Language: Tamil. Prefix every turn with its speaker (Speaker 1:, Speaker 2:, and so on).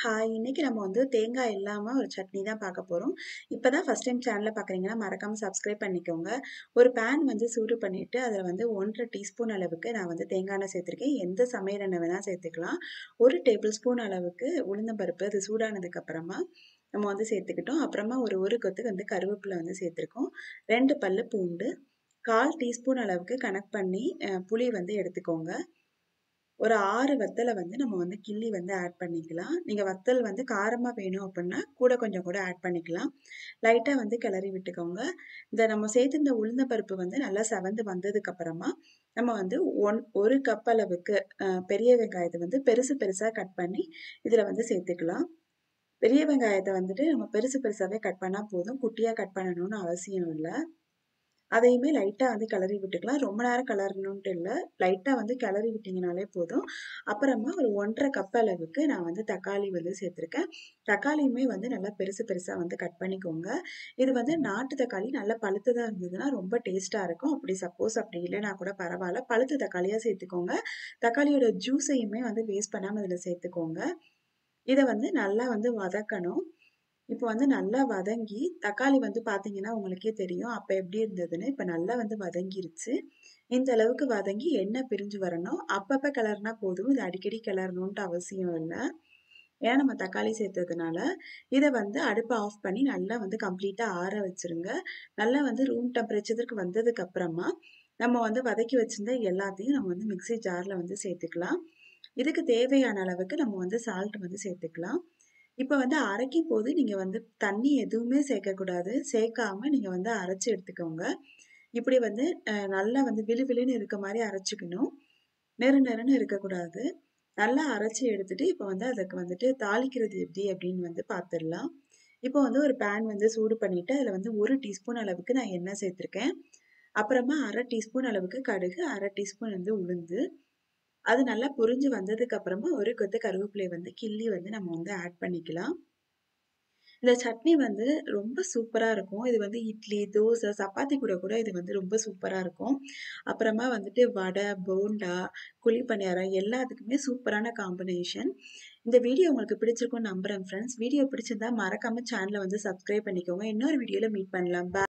Speaker 1: ஹாய்! இன்னைக்கு நம்ம வந்து தேங்காய் இல்லாம ஒரு சட்னி தான் பார்க்க போறோம். இப்ப தான் ஃபர்ஸ்ட் டைம் சேனல பார்க்குறீங்கன்னா, மறக்காம சப்ஸ்கிரைப் பண்ணிக்கோங்க. ஒரு பேன் வந்து சூடு பண்ணிட்டு, அதில வந்து 1 1/2 டீஸ்பூன் அளவுக்கு நான் வந்து தேங்காய் எண்ணெய் சேர்த்துருக்கேன். எந்த சமையல் எண்ணெய் வேணா சேர்த்துக்கலாம். 1 டேபிள் ஸ்பூன் அளவுக்கு உளுந்தம் பருப்பு அது சூடானதுக்கு அப்புறமா நம்ம வந்து சேர்த்துக்கிட்டோம். அப்புறமா ஒரு 1 கொத்து வந்து கருவேப்பில வந்து சேர்த்துருக்கோம். 2 பல்லு பூண்டு, 1/4 டீஸ்பூன் அளவுக்கு கணக்கு பண்ணி அ புளி வந்து எடுத்துக்கோங்க. ஒரு 6 வத்தல வந்து நம்ம வந்து கிள்ளி வந்து ஆட் பண்ணிக்கலாம். நீங்க வத்தல் வந்து காரமா வேணும் அப்புட்னா, கூட கொஞ்சம் கூட ஆட் பண்ணிக்கலாம். லைட்டா வந்து கிளறி விட்டுக்கோங்க. இந்த நம்ம சேர்த்திருந்த உளுந்தம் பருப்பு வந்து நல்லா செவந்து வந்ததுக்கு அப்புறமா, நம்ம வந்து ஒன் 1 கப் அளவுக்கு அ பெரிய வெங்காயத்த வந்து பெருசு பெருசா கட் பண்ணி இதில வந்து சேர்த்துக்கலாம். பெரிய வெங்காயத்த வந்துட்டு நம்ம பெருசு பெருசாவே கட் பண்ணா போதும். குட்டியா கட் பண்ணணும்னு அவசியம் இல்ல. அதையுமே லைட்டா வந்து கிளறி விட்டுக்கலாம். ரொம்ப நேரம் கிளறணுன்ட்டு இல்ல. லைட்டா வந்து கிளறி விட்டீங்கனாலே போதும். அப்புறமா ஒரு 1 1/2 கப் அளவுக்கு நான் வந்து தக்காளி வந்து சேர்த்துருக்கேன். தக்காளியுமே வந்து நல்லா பெருசு பெருசா வந்து கட் பண்ணிக்கோங்க. இது வந்து நாட்டு தக்காளி நல்லா பழுத்ததா இருந்ததுன்னா ரொம்ப டேஸ்ட்டா இருக்கும். அப்படி சப்போஸ் அப்படி இல்லன்னா கூட பரவால்ல. பழுத்த தக்காளியா சேர்த்துக்கோங்க. தக்காளியோட ஜூஸையுமே வந்து வேஸ்ட் பண்ணாம இதில சேர்த்துக்கோங்க. இத வந்து நல்லா வந்து வதக்கணும். இப்போ வந்து நல்லா வதங்கி தக்காளி வந்து பார்த்தீங்கன்னா, உங்களுக்கே தெரியும். அப்ப எப்படி இருந்ததுன்னு. இப்ப நல்லா வந்து வதங்கிருச்சு. இந்த அளவுக்கு வதங்கி எண்ணெய் பிரிஞ்சு வரணும். அப்பப்ப கிளறுனா போதும். இது அடிக்கடி கிளறணுன்ட்டு அவசியம் இல்ல. ஏன்னா நம்ம தக்காளி சேர்த்ததுனால. இத வந்து அடுப்ப ஆஃப் பண்ணி நல்லா வந்து கம்ப்ளீட்டா ஆற வச்சுருங்க. நல்லா வந்து ரூம் டெம்பரேச்சருக்கு வந்ததுக்கு அப்புறமா, நம்ம வந்து வதக்கி வச்சிருந்த எல்லாத்தையும் நம்ம வந்து மிக்ஸி ஜார்ல வந்து சேர்த்துக்கலாம். இதுக்கு தேவையான அளவுக்கு நம்ம வந்து சால்ட் வந்து சேர்த்துக்கலாம். இப்ப வந்து அரைக்கும்போது நீங்க வந்து தண்ணி எதுவுமே சேர்க்கக்கூடாது. சேர்க்காம நீங்க வந்து அரைச்சு எடுத்துக்கோங்க. இப்படி வந்து அ நல்லா வந்து விழு விழுன்னு இருக்க மாரி அரைச்சுக்கணும். நெரு நெருன்னு இருக்கக்கூடாது. நல்லா அரைச்சு எடுத்துட்டு, இப்ப வந்து அதுக்கு வந்துட்டு தாளிக்கிறது எப்படி அப்படின்னு வந்து பார்த்துடலாம். இப்போ வந்து ஒரு பேன் வந்து சூடு பண்ணிட்டு, அதில வந்து 1 டீஸ்பூன் அளவுக்கு நான் எண்ணெய் சேர்த்துருக்கேன். அப்புறமா 1/2 டீஸ்பூன் அளவுக்கு கடுகு, 1/2 டீஸ்பூன் வந்து உளுந்து. அது நல்லா பொரிஞ்சு வந்ததுக்கு அப்புறமா 1 கொத்து கருவேப்பிலைய வந்து கிள்ளி வந்து நம்ம வந்து ஆட் பண்ணிக்கலாம். இந்த சட்னி வந்து ரொம்ப சூப்பரா இருக்கும். இது வந்து இட்லி, தோசை, சப்பாத்தி கூட கூட இது வந்து ரொம்ப சூப்பரா இருக்கும். அப்புறமா வந்துட்டு வடை, போண்டா, குழி பணியாரம் எல்லாத்துக்குமே சூப்பரான காம்பினேஷன். இந்த வீடியோ உங்களுக்கு பிடிச்சிருக்கும்னு நம்புறேன் ஃப்ரெண்ட்ஸ். வீடியோ பிடிச்சிருந்தா மறக்காம சேனல வந்து சப்ஸ்கிரைப் பண்ணிக்கோங்க. இன்னொரு வீடியோல மீட் பண்ணலாம். பை.